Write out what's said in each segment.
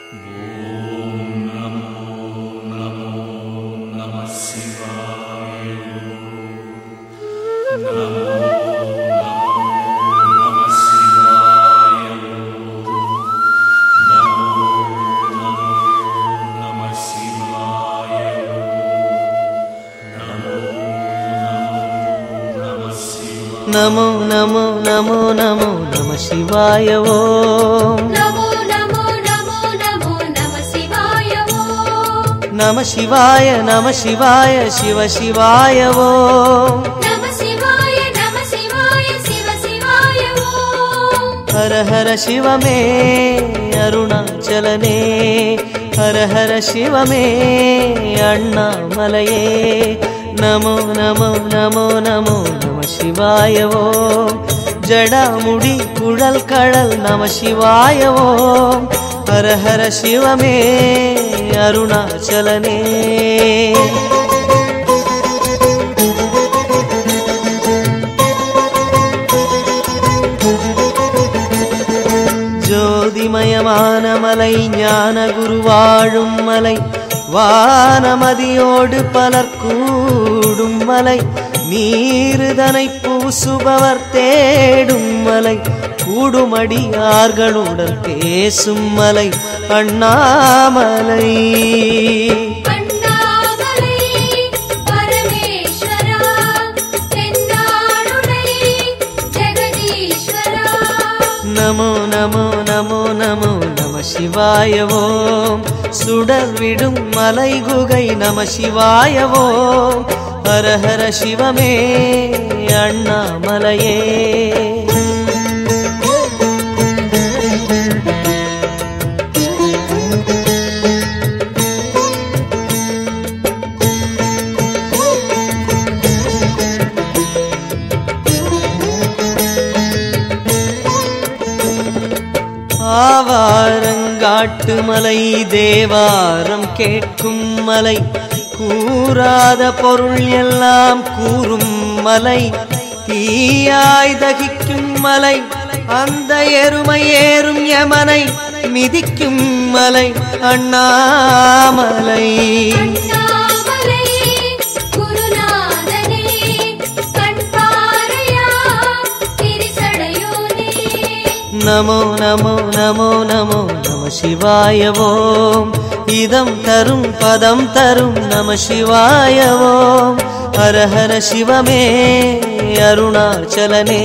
நமோ நமோ நமோ நமோ நம சிவாய ஓம் நமோ நமோ நமோ நமோ நம சிவாய ஓம் நம சிவாய நம சிவாய சிவ சிவாய ஓம் நம சிவாய நம சிவாய சிவ சிவாய ஓம் ஹர ஹர சிவமே அருணாச்சலனே ஹர ஹர சிவமே அண்ணாமலையே நமோ நமோ நமோ நமோ நம சிவாய ஓம் ஜடாமுடி குழல் கடல் நம சிவாய ஓம் ஹர ஹர சிவமே அருணாச்சலனே ஜோதிமயமான மலை ஞான குருவாழும் மலை வானமதியோடு பலர் கூடும் மலை நீருதனை பூசுபவர் தேடும் மலை கூடுமடியார்களுடன் பேசும் மலை அண்ணாமலை அண்ணாமலை பரமேஸ்வரா தென்னாடுடை ஜெகதீஸ்வரா நமோ நமோ நமோ நமோ நம சிவாய ஓம் சுடர் விடும் மலை குகை நம சிவாய ஓம் ஹர ஹர சிவமே அண்ணாமலையே ஆவாரங்காட்டு மலை தேவாரம் கேட்கும் மலை கூறாத பொருள் எல்லாம் கூறும் மலை தீயாய் தகிக்கும் மலை அந்த எருமை ஏறும் யமனை மிதிக்கும் மலை அண்ணாமலை அண்ணாமலை குருநாதனே கண்பாரையா திரிசடையோனே நமோ நமோ நமோ நமோ நம சிவாய ஓம் இதம் தரும் பதம் தரும் நம சிவாய ஓம் ஹர ஹர சிவமே அருணாச்சலனே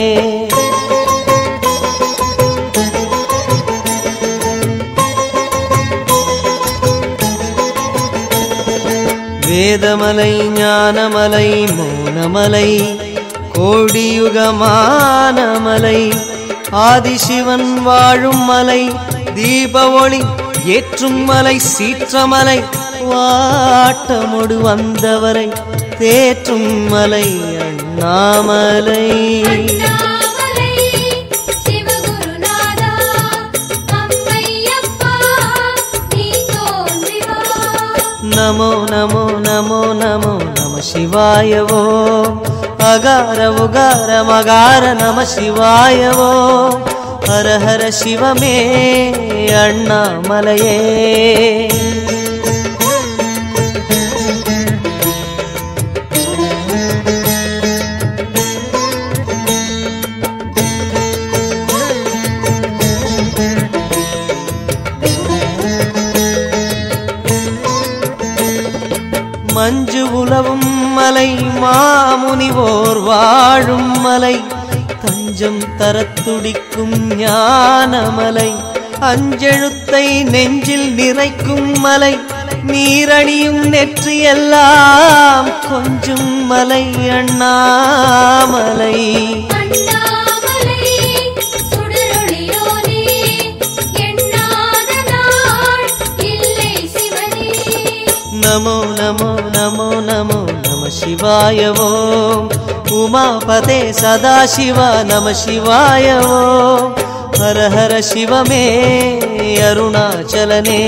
வேதமலை ஞானமலை மௌனமலை கோடியுகமான மலை ஆதிசிவன் வாழும் மலை தீப ஒளி ஏற்றும் மலை சீற்றமலை வாட்டமொடு வந்தவரை தேற்றும் மலை அண்ணாமலை அண்ணாமலை சிவகுருநாதா அம்மையப்பா நீ தோன்றி வா நமோ நமோ நமோ நமோ நம சிவாய ஓம் அகார உகார மகார நம சிவாய ஓம் ஹர ஹர சிவமே அண்ணாமலையே மஞ்சு உலவும் மலை மாமுனிவோர் வாழும் மலை தஞ்சம் தரத் துடிக்கும் ஞானமலை அஞ்செழுத்தை நெஞ்சில் நிறைக்கும் மலை நீரணியும் நெற்றியெல்லாம் கொஞ்சும் மலை அண்ணாமலை அண்ணாமலை சுடரொளியோனே எண்ணாத நாள் இல்லை சிவனே நமோ நமோ நமோ நமோ நம சிவாய ஓம் உமாபதே சதாசிவ நம சிவாய ஓம் ஹர ஹர சிவமே அருணாச்சலனே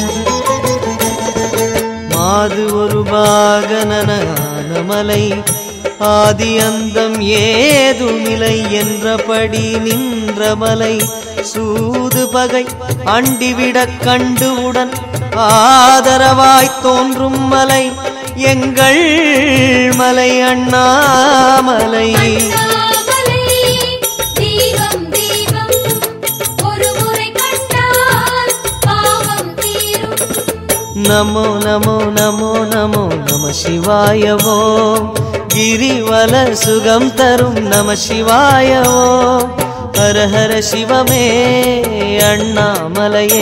மாது ஒரு பாகனன மலை ஆதி அந்தம் ஏதுமில்லை என்றபடி நின்ற மலை சூது பகை அண்டிவிடக் கண்டுவுடன் ஆதரவாய் தோன்றும் மலை எங்கள் மலை அண்ணாமலை அண்ணாமலை தீபம் தீபம் ஒரு முறை கண்டால் பாவம் தீரும் நமோ நமோ நமோ நமோ நம சிவாயவோ கிரிவல சுகம் தரும் நம சிவாயவோ ஹர ஹர சிவமே அண்ணாமலையே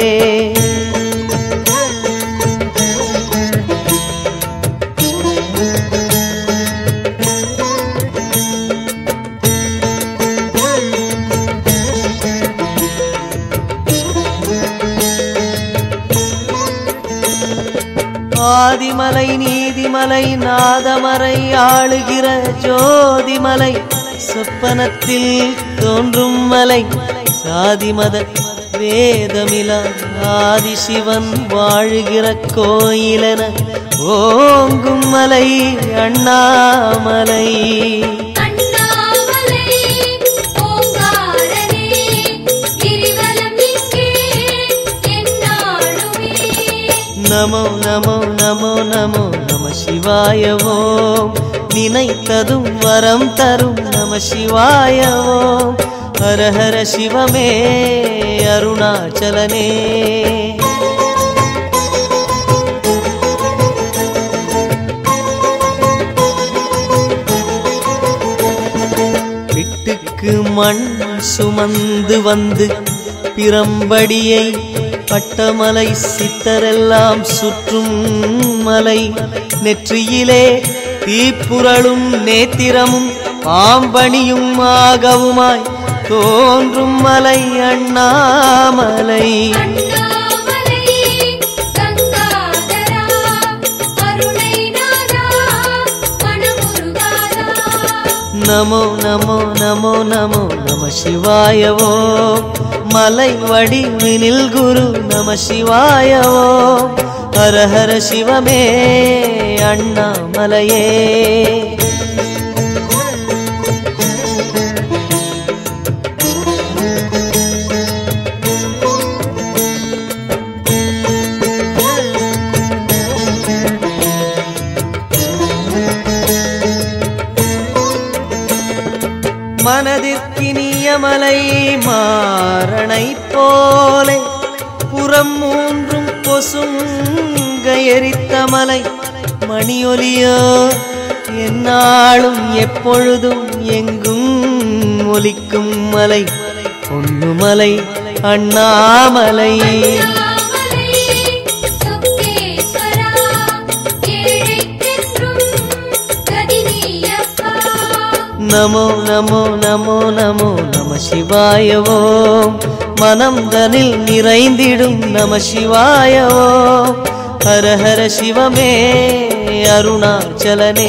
ஆதிமலை நீதிமலை நாதமறை ஆளுகிற ஜோதிமலை சொப்பனத்தில் தோன்றும் மலை சாதிமத வேதமிலா ஆதிசிவன் வாழுகிற கோயிலென ஓங்கும் மலை அண்ணாமலை அண்ணாமலை ஓங்காரனே கிரிவலம் இங்கே எந்நாளுமே நமோ நமோ நமோ நமோ நம சிவாயவோ நினைத்ததும் வரம் தரும் நம சிவாயவோ ஹர ஹர சிவமே அருணாச்சலனே விட்டுக்கு மண் சுமந்து வந்து பிரம்படியை பட்டமலை சித்தரெல்லாம் சுற்றும் மலை நெற்றியிலே தீப்புரளும் நேத்திரமும் பாம்பணியும் ஆகவுமாய் தோன்றும் மலை அண்ணாமலை அண்ணாமலை கங்காதரா அருணைநாதா மனமுருகாதா நமோ நமோ நமோ நமோ நம சிவாயவோ மலை வடிவினில் குரு நம சிவாயவோ ஹர ஹர சிவமே அண்ணாமலையே மனதிற்கினிய மலை மாரணை போலே புறம் மூன்றும் பொசுங்க எரித்த மலை மணியொலியோ என்னாலும் எப்பொழுதும் எங்கும் ஒலிக்கும் மலை பொன்னுமலை அண்ணாமலை அண்ணாமலை சுக்கேஸ்வரா ஏழைக்கென்றும் கதினியப்பா நமோ நமோ நமோ நமோ நம சிவாயவோ மனம் தனில் நிறைந்திடும் நம சிவாயவோ ஹர ஹர சிவமே அருணாச்சலனே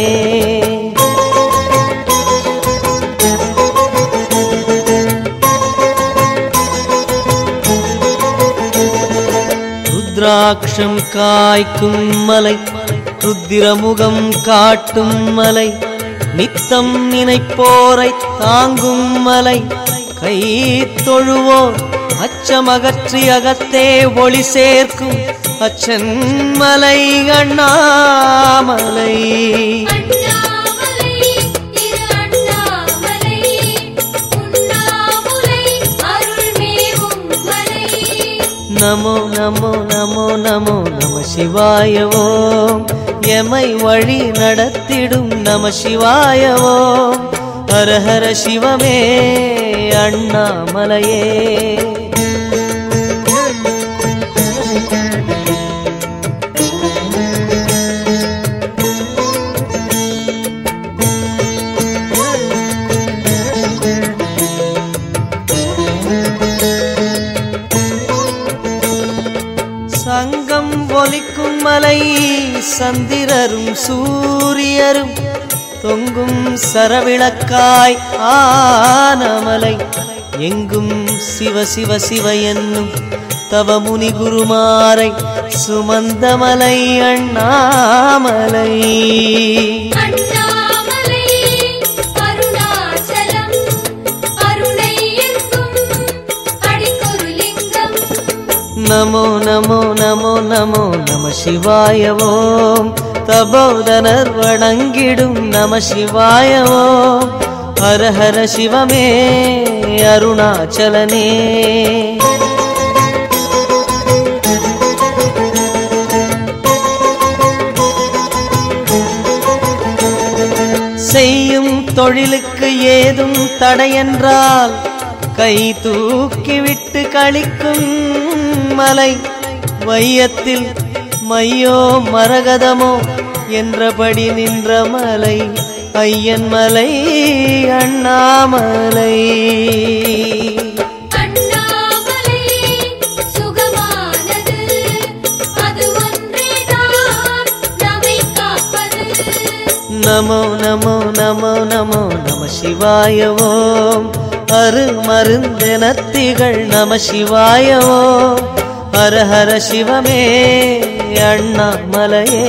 ருத்ராட்சம் காய்க்கும் மலை ருத்திரமுகம் காட்டும் மலை நித்தம் நினைப்போரை தாங்கும் மலை கை தொழுவோர் அச்சமகற்றி அகத்தே ஒளி சேர்க்கும் அச்சன் மலை அண்ணாமலை அண்ணாமலை திரு அண்ணாமலை உண்ணாமுலை அருள்மேவும் மலை நமோ நமோ நமோ நமோ நம சிவாயவோ எமை வழி நடத்திடும் நம சிவாயவோ ஹர ஹர சிவமே அண்ணாமலையே சங்கம் ஒலிக்கும் மலை சந்திரரும் சூரியரும் தொங்கும் சரவிளக்காய் ஆனமலை எங்கும் சிவ சிவ சிவ என்னும் தவமுனி குருமாரை சுமந்தமலை அண்ணாமலை அண்ணாமலை நமோ நமோ நம சிவாய ஓம் தபோதனர் வணங்கிடும் நம சிவாய ஓம் ஹர ஹர சிவமே அருணாச்சலனே செய்யும் தொழிலுக்கு ஏதும் தடையென்றால் கை தூக்கிவிட்டு கழிக்கும் மலை வையத்தில் மையோ மரகதமோ என்றபடி நின்ற மலை ஐயன் மலை அண்ணாமலை அண்ணாமலை சுகமானது அது ஒன்றேதான் நம்மை காப்பது நமோ நமோ நமோ நமோ நம சிவாய ஓம் அரு மருந்தெனத்திகள் நம சிவாய ஓம் ஹர ஹர சிவமே அண்ணாமலையே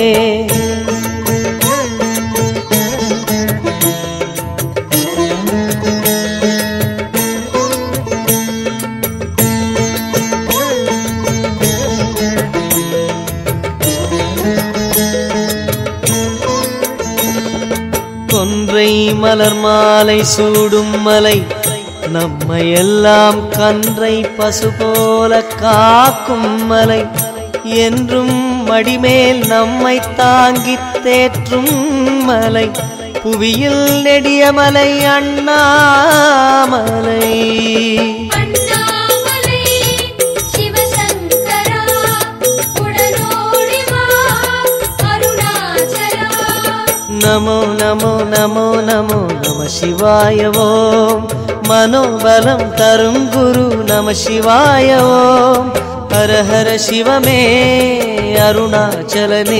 கொன்றை மலர் மாலை சூடும் மலை நம்மை எல்லாம் கன்றை பசு போல காக்கும் மலை என்றும் மடிமேல் நம்மை தாங்கித் தேற்றும் மலை புவியில் நெடிய மலை அண்ணாமலை அண்ணாமலை சிவசங்கரா உடனோடி வா அருணாச்சலா நமோ நமோ நமோ நமோ நம சிவாய ஓம் மனோபலம் தரும் குரு நம சிவாய ஓம் ஹர ஹர சிவமே அருணாச்சலனே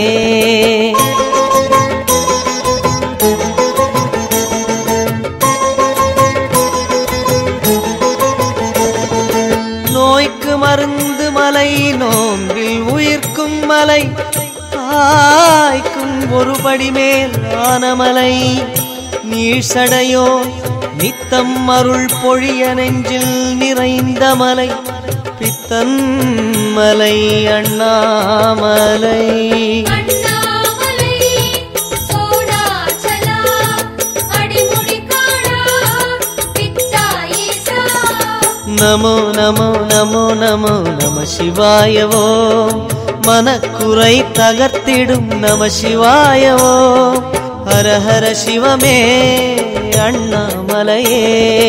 நோய்க்கு மருந்து மலை நோன்பில் உயிர்க்கும் மலை தாய்க்கும் ஒருபடி மேல் ஆனமலை நீழ்சடையோ நித்தம் அருள் பொழிய நெஞ்சில் நிறைந்த மலை பித்தன் மலை அண்ணாமலை அண்ணாமலை சோடாச்சலா அடிமுடி காணா பித்தாயேசா நமோ நமோ நமோ நமோ நம சிவாய ஓம் மனக்குறை தகர்த்திடும் நம சிவாய ஓம் ஹர ஹர சிவமே அண்ணாமலையே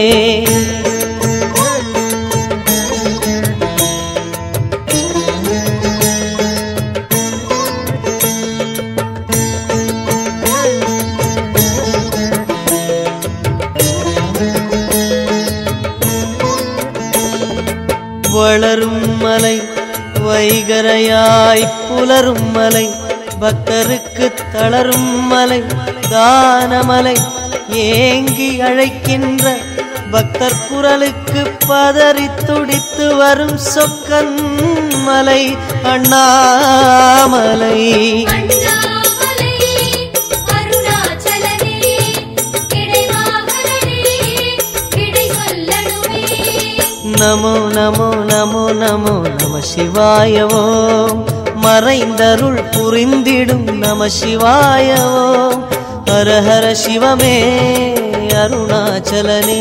வளரும் மலை வைகரையாய் புலரும் மலை பக்தருக்கு தளரும் மலை தானமலை ஏங்கி அழைக்கின்ற பக்தர் குரலுக்கு பதறி துடித்து வரும் சொக்கன் மலை அண்ணாமலை அண்ணாமலை அருணாச்சலனே கிடைவாகனே கிடை சொல்லணுமே நமோ நமோ நமோ நமோ நம சிவாய ஓம் மறைந்தருள் புரிந்திடும் நம சிவாய ஓம் ஹர ஹர சிவமே அருணாச்சலனே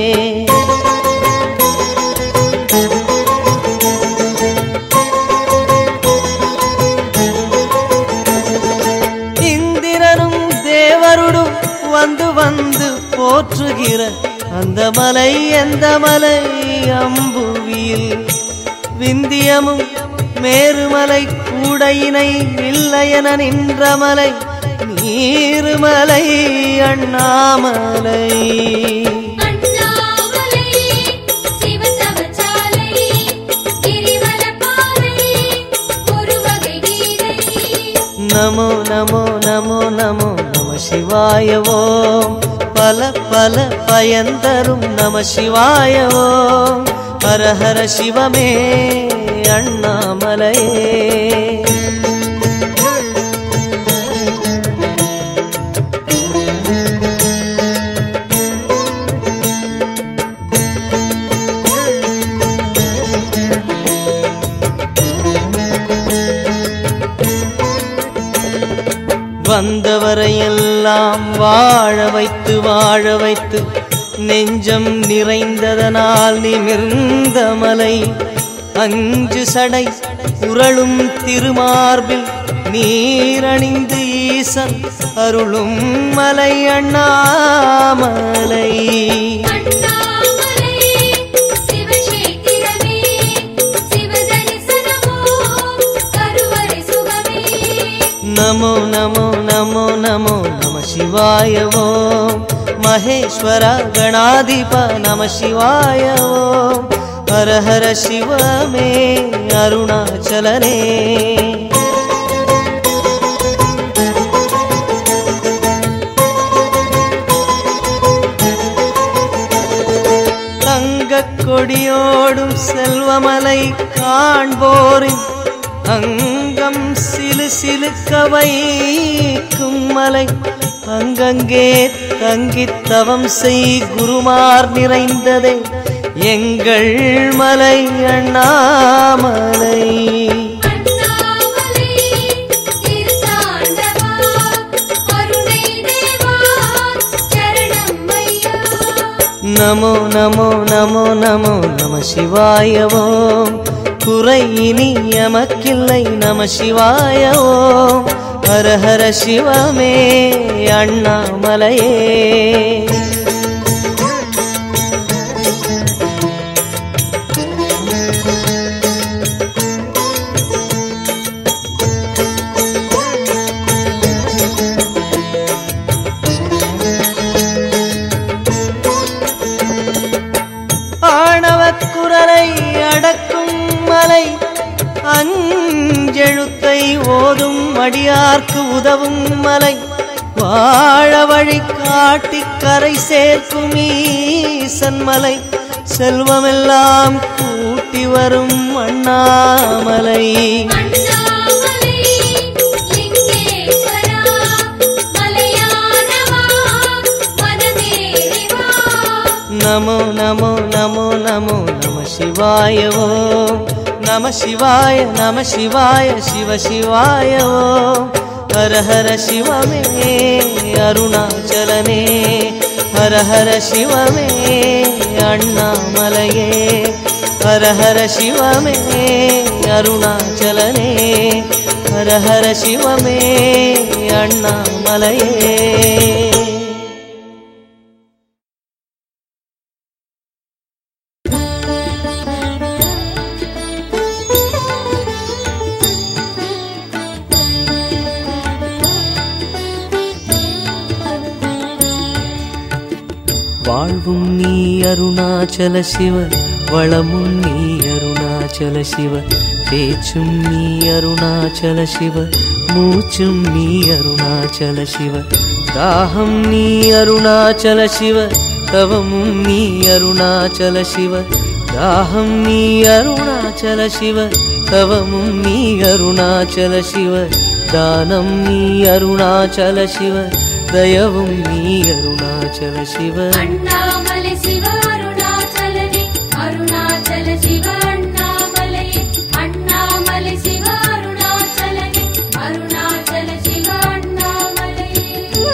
இந்திரனும் தேவருடும் வந்து வந்து போற்றுகிற அந்த மலை எந்த மலை அம்புவியில் விந்தியமும் மேருமலை கூடையினை இல்லையென நின்ற மலை நீருமலை அண்ணாமலை அண்ணாமலை சிவதவச்சாலை கிரிவலப்பாதை ஒரு வகை கீதை நமோ நமோ நமோ நமோ நம சிவாய ஓம் பல பல பயந்தரும் நம சிவாய ஓம் ஹர ஹர சிவமே அண்ணாமலையே வந்தவரையெல்லாம் வாழ வைத்து வாழ வைத்து நெஞ்சம் நிறைந்ததனால் நிமிர்ந்த மலை அஞ்சு சடை உரளும் திருமார்பில் நீரணிந்து ஈசன் அருளும் மலை அண்ணாமலை அண்ணாமலை சிவசேத்திரமே சிவதரிசனமோ கருவறை சுகமே நமோ நமோ நமோ நமோ நம சிவாய ஓம் மகேஸ்வர கணாதிப நம சிவாய ஓம் ஹர ஹர சிவமே அருணாச்சலனே தங்கக் கொடியோடும் செல்வமலை காண்போரின் அங்கம் சிலு சிலுக்க வைக்கும் மலை அங்கங்கே தங்கித் தவம் செய் குருமார் நிறைந்ததே எங்கள் மலை அண்ணாமலை அண்ணாமலை திருத்தாண்டவா கருணை தேவா சரணம் ஐயா நமோ நமோ நமோ நமோ நம சிவாய ஓம் குறை இனி எமக்கில்லை நம சிவாய ஓம் ஹர ஹர சிவமே அண்ணாமலையே ஆணவக் குரலை அடக்கும் மலை அஞ்செழுத்தை ஓதும் அடியார்க்கு உதவும் மலை வாழ வழி காட்டி கரை சேர்க்கும் ஈசன் மலை செல்வமெல்லாம் கூட்டி வரும் அண்ணாமலை அண்ணாமலை லிங்கேஸ்வரா மலையானவா மனமேறிவா நமோ நமோ நமோ நமோ நம சிவாய ஓம் நம சிவாய நம சிவாய சிவ சிவாய ஓம் ஹர ஹர சிவமே அருணாச்சலனே ஹர ஹர சிவமே அண்ணாமலையே ஹர ஹர சிவமே அருணாச்சலனே ஹர ஹர சிவமே அண்ணாமலையே வாழ்வும் நீ அருணாச்சல சிவ வளமும் நீ அருணாச்சல சிவ பேச்சும் நீ அருணாச்சல சிவ மூச்சும் நீ அருணாச்சல சிவ தாகம் நீ அருணாச்சல சிவ தவமும் நீ அருணாச்சல சிவ தாகம் நீ அருணாச்சல சிவ தவமும் நீ அருணாச்சல சிவ தானம் நீ அருணாச்சல சிவ தயவும் நீ அருணாச்சல சிவ அண்ணாமலை சிவ அருணாச்சலனே அருணாச்சல சிவ அண்ணாமலையே அண்ணாமலை சிவ அருணாச்சலனே அருணாச்சல சிவ அண்ணாமலையே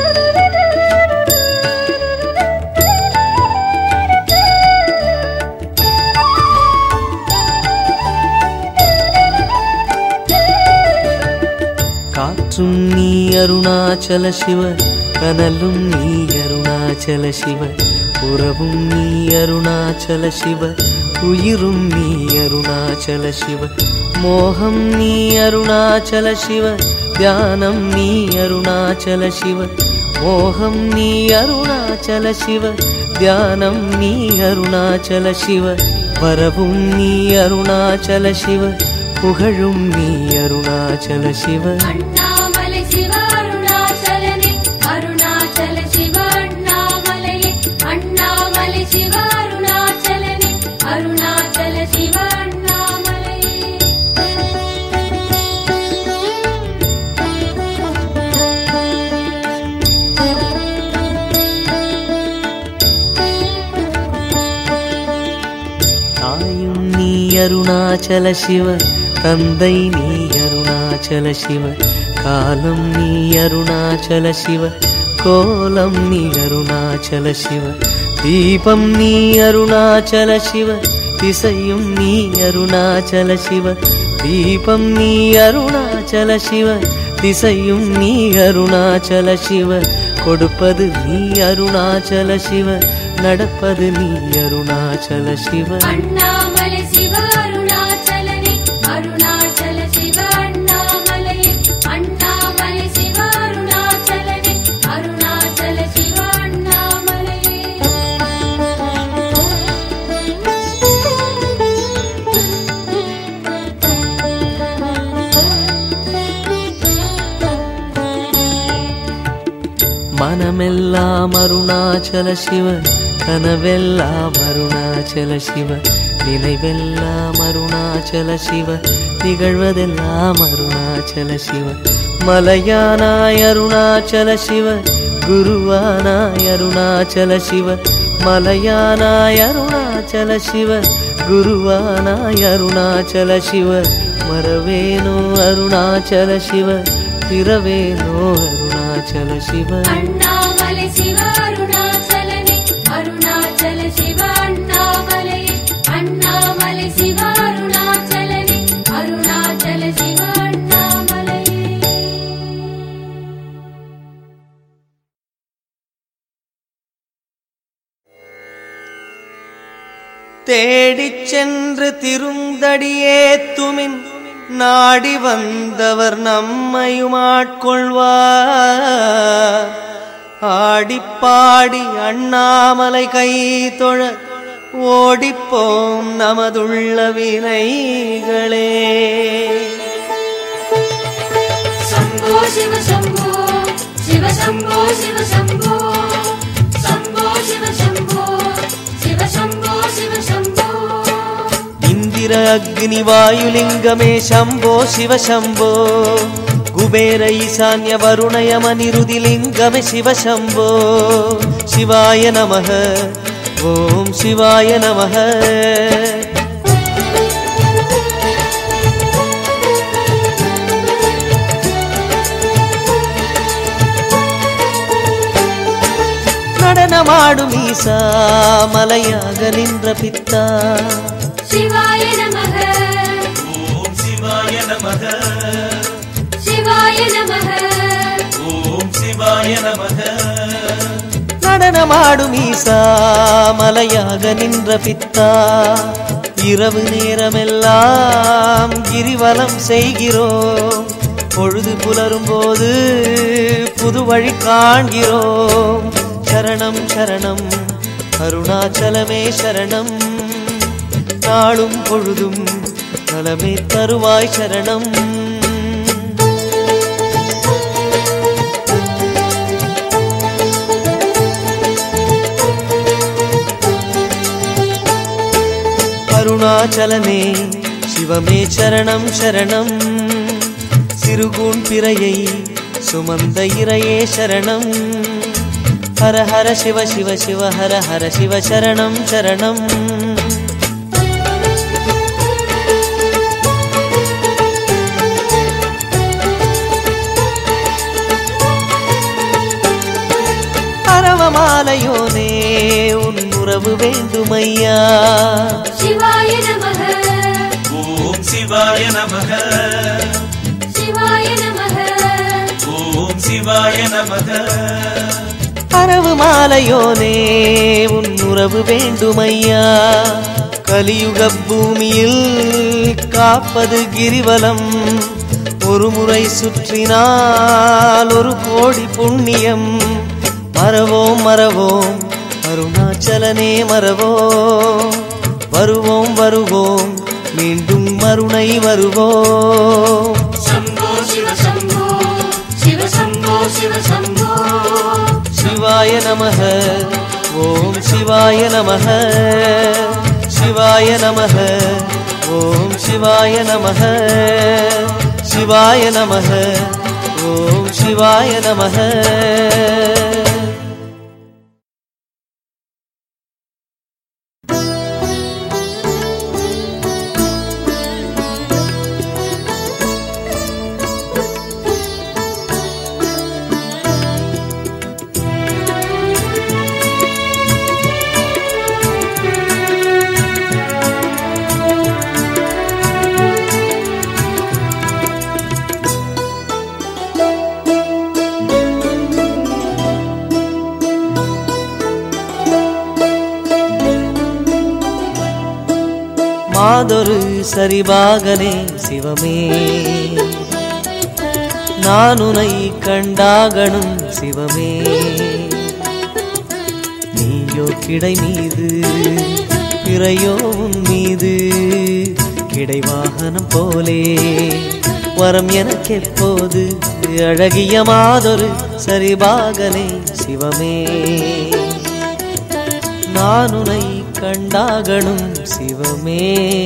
காற்றும் நீ அருணாச்சல சிவ கனலும் நீ அருணாச்சல சிவ உறவும் நீ அருணாச்சல சிவ உயிரும் நீ அருணாச்சல சிவ மோகம் நீ அருணாச்சல சிவ தியானம் நீ அருணாச்சல சிவ மோகம் நீ அருணாச்சல சிவ தியானம் நீ அருணாச்சல சிவ வரவும் நீ அருணாச்சல சிவ புகழும் நீ அருணாச்சல சிவ அண்ணாமலை சிவ அருணாச்சலனே அருணாச்சல சிவ அண்ணாமலையே அண்ணாமலை சிவ அருணாச்சலனே அருணாச்சல சிவ அண்ணாமலையே தாயும் நீ அருணாச்சல சிவ தந்தை நீ அருணாச்சல சிவ కాలం నీ అరుణాచల శివ కోలం నీ అరుణాచల శివ దీపం నీ అరుణాచల శివ திசையும் நீ அருணாச்சல சிவ தீபம் நீ அருணாச்சல சிவ திசையும் நீ அருணாச்சல சிவ கொடுப்பது நீ அருணாச்சல சிவ நடப்பது நீ அருணாச்சல சிவ அண்ணாமலை சிவ அருணாச்சலனே அருணாச்சல சிவ அண்ணாமலை அண்ணாமலை சிவ அருணாச்சலனே அருணாச்சல சிவ அண்ணாமலை மனமெல்லாம் அருணாச்சல சிவ கனவெல்லாம் அருணாச்சல சிவ நினைவெல்லாம் அருணாச்சல சிவ நிகழ்வதெல்லாம் அருணாச்சல சிவ மலையானாய் அருணாச்சல சிவ குருவானாய் அருணாச்சல சிவ மலையானாய் அருணாச்சல சிவ குருவானாய் அருணாச்சல சிவ மரவேணோ அருணாச்சல சிவ பிறவேணோ அருணாச்சல சிவ அண்ணாமலை சிவ அருணாச்சலனே அருணாச்சல சிவ அண்ணாமலை அண்ணாமலை சிவ அருணாச்சலனே அருணாச்சல சிவ அண்ணாமலை தேடிச் சென்று திருந்தடியேத்துமின் நாடி வந்தவர் நம்மையும் ஆட்கொள்வார் ஆடிப்பாடி அண்ணாமலை கை தொழ ஓடிப்போம் நமதுள்ள வினைகளே शम्भो शिव शम्भो शिव शम्भो शिव शम्भो शम्भो शिव शम्भो शिव शम्भो शिव शम्भो ఇందిర అగ్ని వాయులింగమే శంభో శివ శంభో కుబేర ఈశాన్య వరుణయమ నిరుదిలింగమే శివ శంభో శివాయ నమ ఓం శివాయ నమ நடனமாடு மீசா மலையாக நின்ற பித்தா शिवाय नमः ஓம் சிவாய நமக शिवाय नमः ஓம் சிவாய நமக நடனமாடு மீசா மலையாக நின்ற பித்தா இரவு நேரமெல்லாம் கிரிவலம் செய்கிறோம் பொழுது புலரும் போது புது வழி காண்கிறோம் சரணம் சரணம் அருணாச்சலமே சரணம் நாளும் பொழுதும் நலமே தருவாய் சரணம் அருணாச்சலனே சிவமே சரணம் சரணம் சிறுகூன் பிறையை சுமந்த இறையே சரணம் ஹர ஹர சிவ சிவ சிவ ஹர ஹர சிவ சரணம் சரணம் அரவமாலையோனே உன் உறவு வேண்டுமையா शिवाय नमः ஓம் சிவாய நமக शिवाय नमः ஓம் சிவாய நமக அரவு மாலையோனே உன் உறவு வேண்டுமையா கலியுக பூமியில் காப்பது கிரிவலம் ஒரு முறை சுற்றினால் ஒரு கோடி புண்ணியம் மறவோம் மறவோம் அருணாச்சலனே மறவோம் வருவோம் வருவோம் மீண்டும் மறுணை வருவோம் शम्भो शिव शम्भो शिव शम्भो शिव शम्भो சிவாய நமக ஓம் சிவாய நமக சிவாய நமக ஓம் சிவாய நமக சிவாய நமக ஓம் சிவாய நமக மாதொரு சரிபாகனே சிவமே நானுனை கண்டாகணும் சிவமே நீயோ கிடை மீது பிறையோ உன் மீது கிடை வாகனம் போலே வரம் எனக்கெப்போது அழகிய மாதொரு சரிபாகனே சிவமே நானுனை கண்டாகணும் சிவமே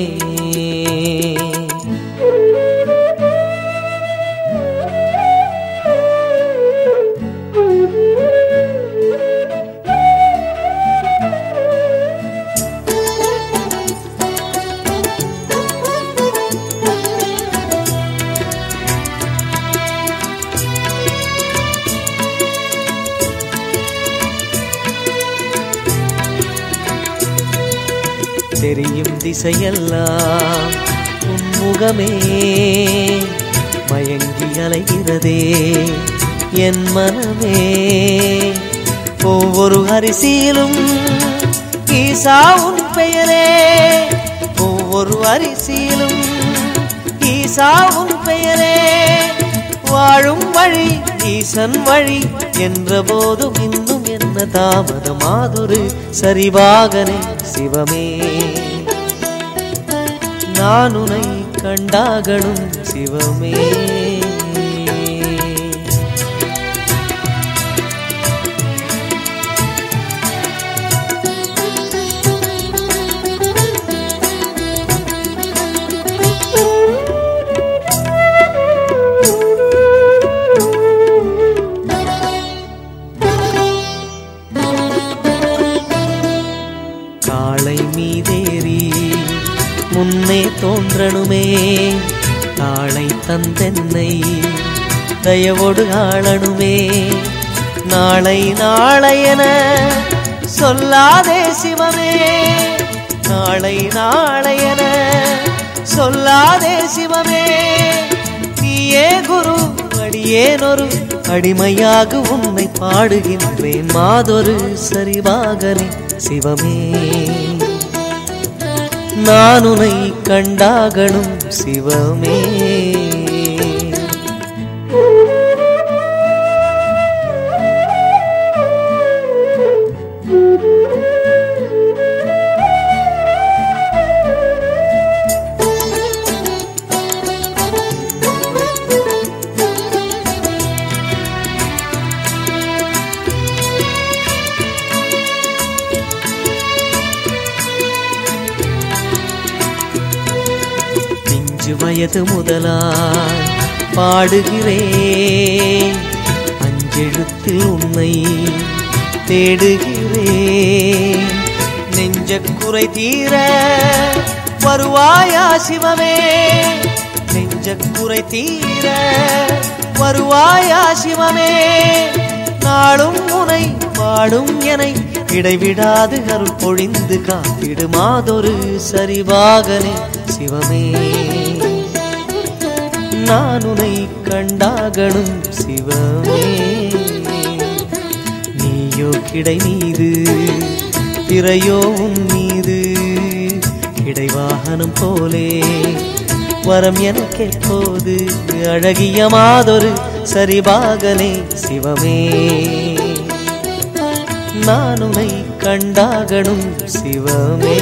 தெரியும் திசையெல்லாம் உன்முகமே மயங்கி அலைகிறதே என் மனமே ஒவ்வொரு அரிசியிலும் ஈசா உன் பெயரே ஒவ்வொரு அரிசியிலும் ஈசா உன் பெயரே வாழும் வழி ஈசன் வழி என்ற போதும் இன்னும் என்ன தாமதமாதொரு சரிவாகனே சிவமே நான் உனை கண்டாகணும் சிவமே காளை மீதேறி முன்னே தோன்றணுமே தாளை தந்தென்னை தயவோடு ஆளணுமே நாளை நாளையென சொல்லாதே சிவமே நாளை நாளையென சொல்லாதே சிவமே நீயே குரு அடியேனொரு அடிமையாக உன்னை பாடுகின்றேன் மாதொரு சரிவாகனே சிவமே நான் உன்னை கண்டாகணும் சிவமே பிஞ்சு வயது முதலாய் பாடுகிறேன் அஞ்செழுத்தில் உன்னை தேடுகிறேன் நெஞ்ச குறை தீர வருவாயா சிவமே நெஞ்ச குறை தீர வருவாயா சிவமே நாளும் உனை பாடும் எனை இடைவிடாது அருள் பொழிந்து காத்திடு மாதொரு சரிவாகனே சிவமே நான் உனை கண்டாகணும் சிவமே நீயோ கிடை மீது பிறையோ உன் மீது கிடை வாகனம் போலே வரம் எனக்கெப்போது அழகிய மாதொரு சரிபாகனே சிவமே நான் உனை கண்டாகணும் சிவமே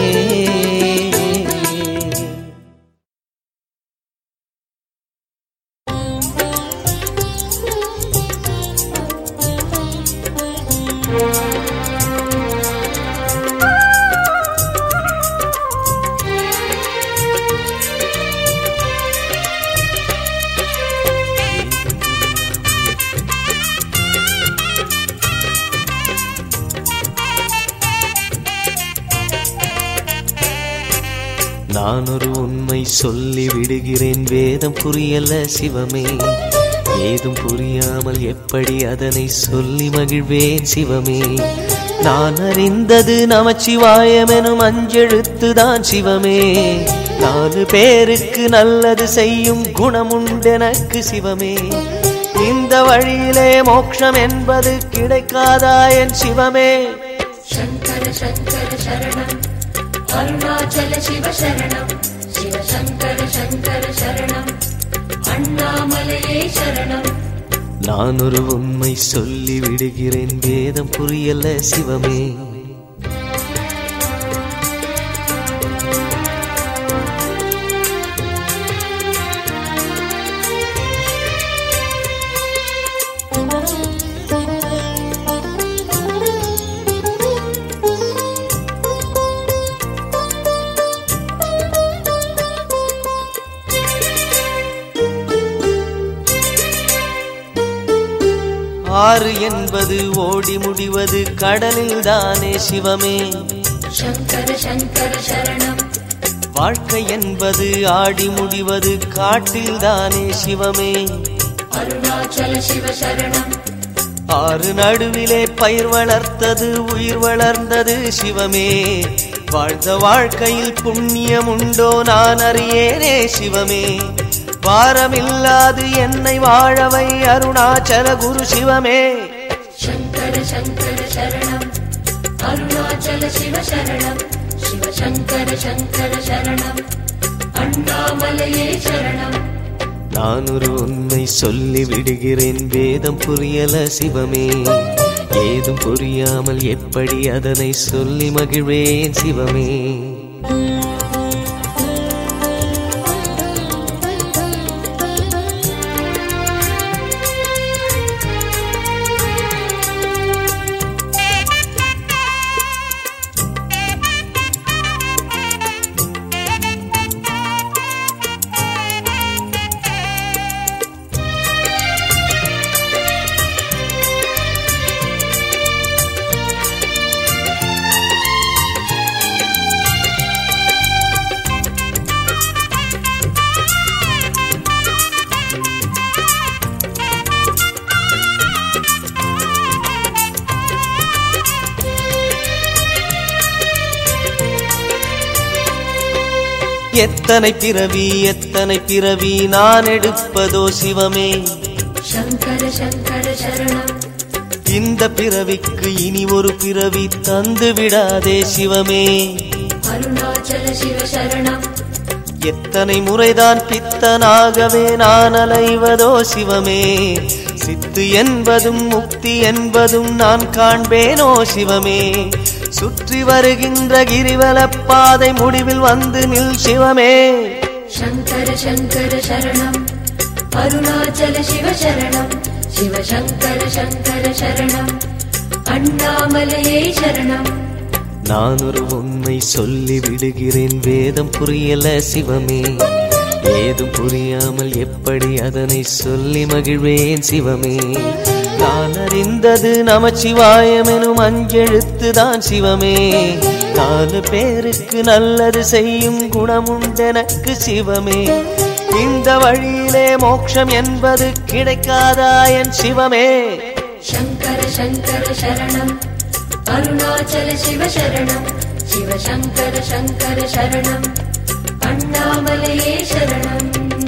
நான் ஒரு உண்மை சொல்லி விடுகிறேன் வேதம் புரியல சிவமே ஏதும் புரியாமல் எப்படி அதனை சொல்லி மகிழ்வேன் சிவமே நான் அறிந்தது நமச்சிவாயம் எனும் அஞ்செழுத்துதான் சிவமே நாலு பேருக்கு நல்லது செய்யும் குணமுண்டெனக்கு சிவமே இந்த வழியிலே மோட்சம் என்பது கிடைக்காதா என் சிவமே शङ्कर शङ्कर शरणम् अरुणाचल शिव शरणम् சங்கர சங்கர சரணம் அண்ணாமலையே சரணம் நான் ஒரு உண்மை சொல்லி விடுகிறேன் வேதம் புரியல சிவமே ஆறு என்பது ஓடி முடிவது கடலில் தானே சிவமே சங்கர சங்கர சரணம் வாழ்க்கை என்பது ஆடி முடிவது காட்டில் தானே சிவமே அருணாச்சல சிவ சரணம் ஆறு நடுவிலே பயிர் வளர்த்தது உயிர் வளர்ந்தது சிவமே வாழ்ந்த வாழ்க்கையில் புண்ணியம் உண்டோ நான் அறியேனே சிவமே பாரமில்லாது என்னை வாழவை அருணாச்சல குரு சிவமே சங்கர சங்கர சரணம் அருணாச்சல சிவ சரணம் சிவ சங்கர சங்கர சரணம் அண்ணாமலையே சரணம் நான் ஒரு உண்மை சொல்லி விடுகிறேன் வேதம் புரியல சிவமே ஏதும் புரியாமல் எப்படி அதனை சொல்லி மகிழ்வேன் சிவமே எத்தனை பிறவி எத்தனை பிறவி நான் எடுப்பதோ சிவமே சங்கர சங்கர சரணம் இந்த பிறவிக்கு இனி ஒரு பிறவி தந்து விடாதே சிவமே அருணாச்சல சிவ சரணம் எத்தனை முறைதான் பித்தனாகவே நான் அலைவதோ சிவமே சித்து என்பதும் முக்தி என்பதும் நான் காண்பேனோ சிவமே சுற்றி வருகின்ற கிரிவலப் பாதை முடிவில் வந்து நில் சிவமே சங்கர சங்கர சரணம் அருணாச்சல சிவ சரணம் சிவ சங்கர சங்கர சரணம் அண்ணாமலையே சரணம் நான் ஒரு உண்மை சொல்லி விடுகிறேன் வேதம் புரியல சிவமே ஏதும் புரியாமல் எப்படி அதனை சொல்லி மகிழ்வேன் சிவமே நான் அறிந்தது நமச்சிவாயம் எனும் அஞ்செழுத்துதான் சிவமே நாலு பேருக்கு நல்லது செய்யும் குணமுண்டெனக்கு சிவமே இந்த வழியிலே மோட்சம் என்பது கிடைக்காதா என் சிவமே சங்கர சங்கர சரணம் அருணாச்சல சிவ சரணம் சிவ சங்கர சங்கர சரணம் அண்ணாமலையே சரணம்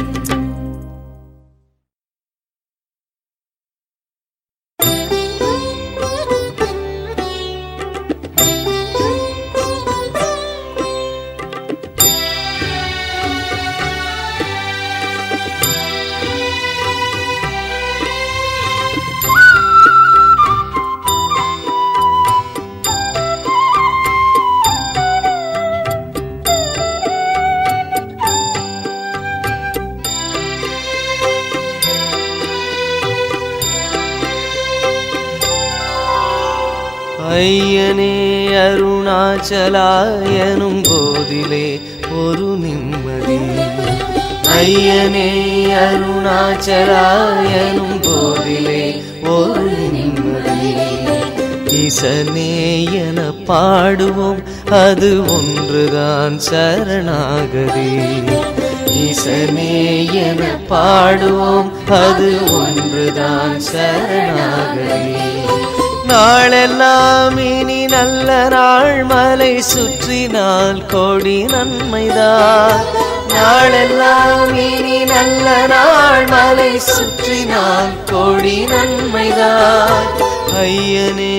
ஐயனே அருணாச்சலாயனும் போதிலே ஒரு நிம்மதி ஐயனே அருணாச்சலாயனும் போதிலே ஒரு நிம்மதி ஈசனே என பாடுவோம் அது ஒன்றுதான் சரணாகதி ஈசனே என பாடுவோம் அது ஒன்றுதான் சரணாகதி நாளெல்லாம் இனி நல்ல நாள் மலை சுற்றினால் கோடி நன்மைதான் நாளெல்லாம் இனி நல்ல நாள் மலை சுற்றினால் கோடி நன்மைதான் ஐயனே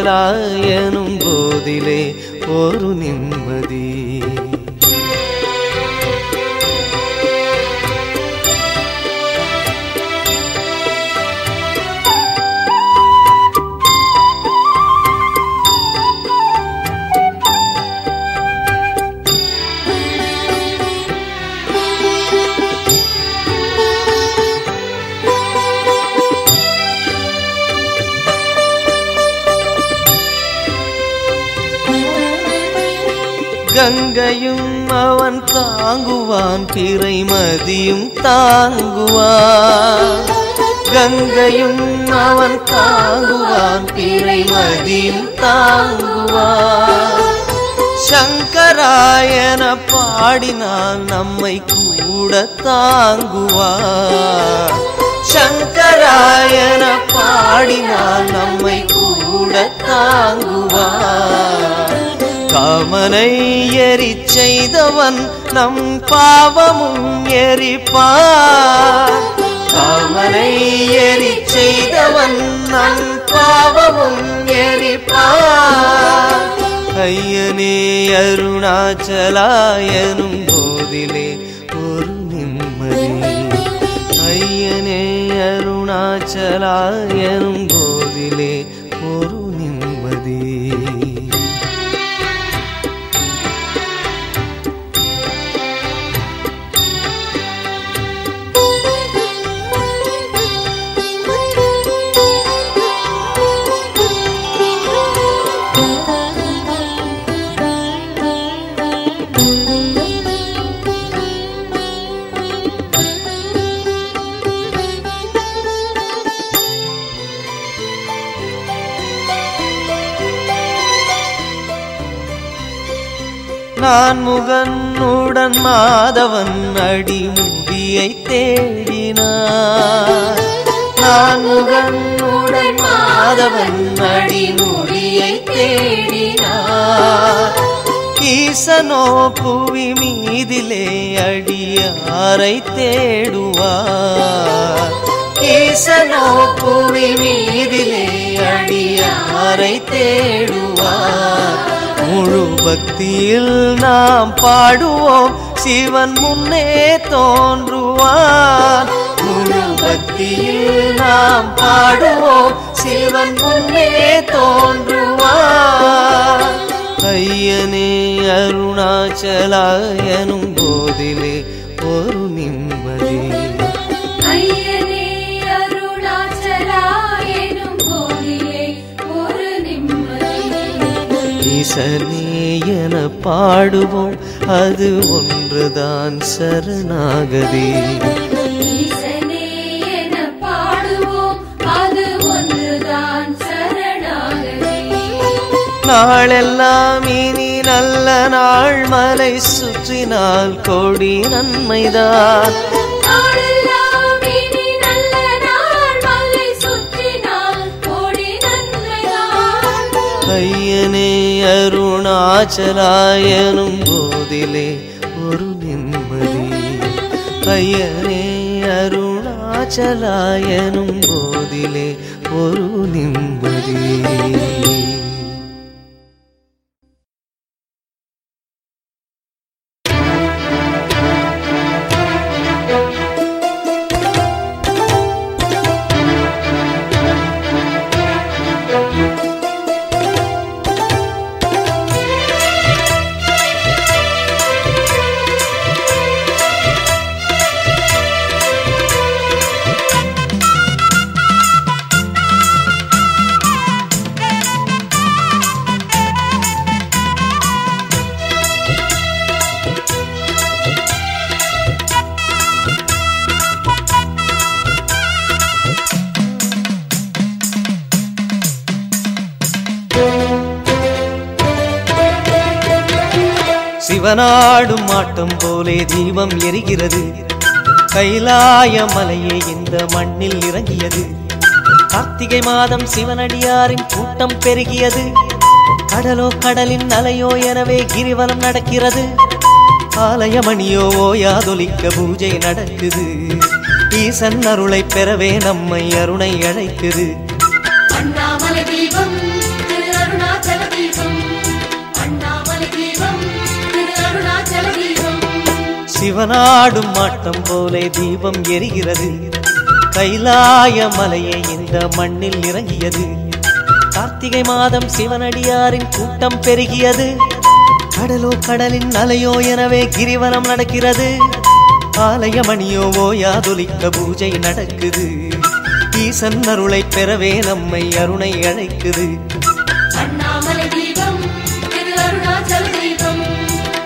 அருணாச்சலாயனும் போதிலே ஒரு நிம்மதி கங்கையும் அவன் தாங்குவான் பிறை மதியும் தாங்குவான் கங்கையும் அவன் தாங்குவான் பிறை மதியும் தாங்குவான் சங்கராயன பாடினால் நம்மை கூட தாங்குவார் சங்கராயன பாடினால் நம்மை கூட தாங்குவார் காமனை எரி செய்தவன் நம் பாவமும் எரிப்பார் காமனை எரி செய்தவன் நம் பாவமும் எரிப்பார் ஐயனே அருணாச்சலாயனும் போதிலே ஒரு நிம்மதி ஐயனே அருணாச்சலாயனும் போதிலே ஒரு நிம்மதி நான் முகனுடன் மாதவன் அடிமுடியை தேடினார் நான் முகனுடன் மாதவன் அடிமுடியை தேடினார் ஈசனோ புவி மீதிலே அடியாரை தேடுவார் ஈசனோ புவி மீதிலே அடியாரை தேடுவார் முழு பக்தியில் நாம் பாடுவோம் சிவன் முன்னே தோன்றுவான் முழு பக்தியில் நாம் பாடுவோம் சிவன் முன்னே தோன்றுவான் ஐயனே அருணாச்சலாயனும் போதிலே ஒரு நிம்மதி ஐயனே அருணாச்சலாயனும் போதிலே ஒரு நிம்மதி ஈசனே என பாடுவோம் அது ஒன்றுதான் சரணாகதி ஈசனே என பாடுவோம் அது ஒன்றுதான் சரணாகதி நாளெல்லாம் இனி நல்ல நாள் மலை சுற்றினால் கோடி நன்மைதான் நாளெல்லாம் இனி நல்ல நாள் மலை சுற்றினால் கோடி நன்மைதான் ஐயனே அருணாச்சலாயனும் போதிலே ஒரு நிம்மதி ஐயனே அருணாச்சலாயனும் போதிலே ஒரு நிம்மதி சிவனாடும் ஆட்டம் போலே தீபம் எரிகிறது கைலாய மலையே இந்த மண்ணில் இறங்கியது கார்த்திகை மாதம் சிவனடியாரின் கூட்டம் பெருகியது கடலோ கடலின் அலையோ எனவே கிரிவலம் நடக்கிறது ஆலயமணியோ ஓயாதொலிக்க பூஜை நடக்குது ஈசன் அருளை பெறவே நம்மை அருணை அழைக்குது அண்ணாமலை தீபம் திரு அருணாச்சல தீபம் அண்ணாமலை தீபம் திரு அருணாச்சல தீபம் சிவனாடும் ஆட்டம் போலே தீபம் எரிகிறது கைலாய மலையே இந்த மண்ணில் இறங்கியது கார்த்திகை மாதம் சிவனடியாரின் கூட்டம் பெருகியது கடலோ கடலின் அலையோ எனவே கிரிவலம் நடக்கிறது ஆலயமணியோ ஓயாதொலிக்க பூஜை நடக்குது ஈசன் அருளை பெறவே நம்மை அருணை அழைக்குது அண்ணாமலை தீபம் திரு அருணாச்சல தீபம்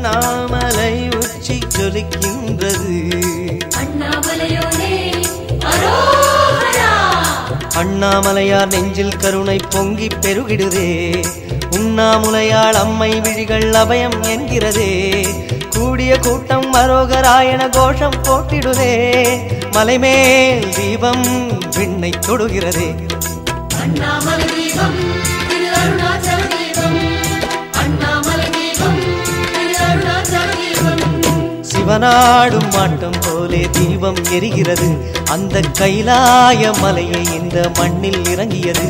அண்ணாமலை உச்சி ஜொலிக்கின்றது அண்ணாமலையோனே அரோகரா அண்ணாமலையார் நெஞ்சில் கருணை பொங்கி பெருகிடுதே உண்ணாமுலையாள் அம்மை விழிகள் அபயம் என்கிறதே கூடிய கூட்டம் மரோகராயண கோஷம் போட்டிடுதே மலைமேல் தீபம் விண்ணை தொடுகிறதே அண்ணாமலை தீபம் திரு அருணாச்சல தீபம் அண்ணாமலை தீபம் திரு அருணாச்சல தீபம் சிவனாடும் மாட்டம் போலே தீபம் எரிகிறது அந்த கைலாய மலையை இந்த மண்ணில் இறங்கியது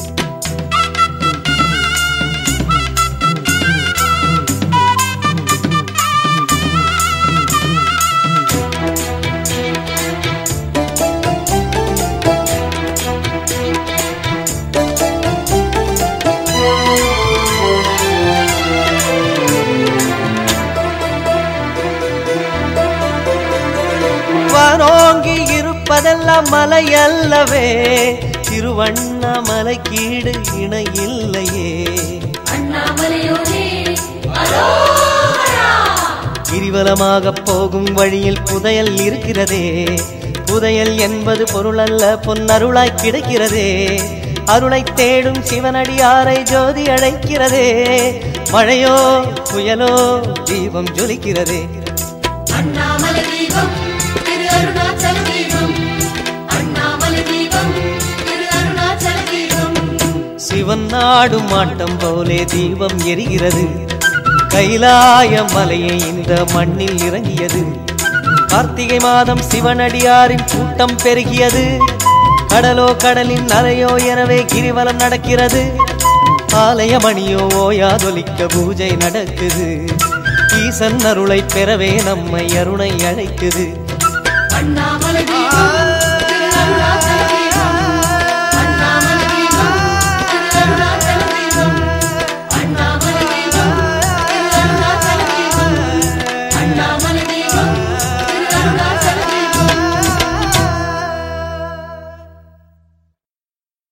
வானோங்கி இருப்பதெல்லாம் மலை அல்லவே திருவண்ணாமலை கீடு இணை இல்லையே அண்ணாமலையோனே அரோகரா கிரிவலமாக போகும் வழியில் புதையல் இருக்கிறதே புதையல் என்பது பொருளல்ல பொன்னருளாய் கிடைக்கிறதே அருளை தேடும் சிவனடியாரை ஜோதி அழைக்கிறதே மழையோ புயலோ தீபம் ஜொலிக்கிறதே அண்ணாமலை தீபம் திரு அருணாச்சல தீபம் அண்ணாமலை தீபம் திரு அருணாச்சல தீபம் சிவன் நாடும் மாட்டம் போலே தீபம் எரிகிறது கைலாய மலையை இந்த மண்ணில் இறங்கியது கார்த்திகை மாதம் சிவனடியாரின் கூட்டம் பெருகியது கடலோ கடலின் அலையோ எனவே கிரிவலம் நடக்கிறது ஆலய மணியோ ஓயாதொலிக்க பூஜை நடக்குது ஈசன் அருளை பெறவே நம்மை அருணை அழைக்குது அண்ணாமலை தீபம்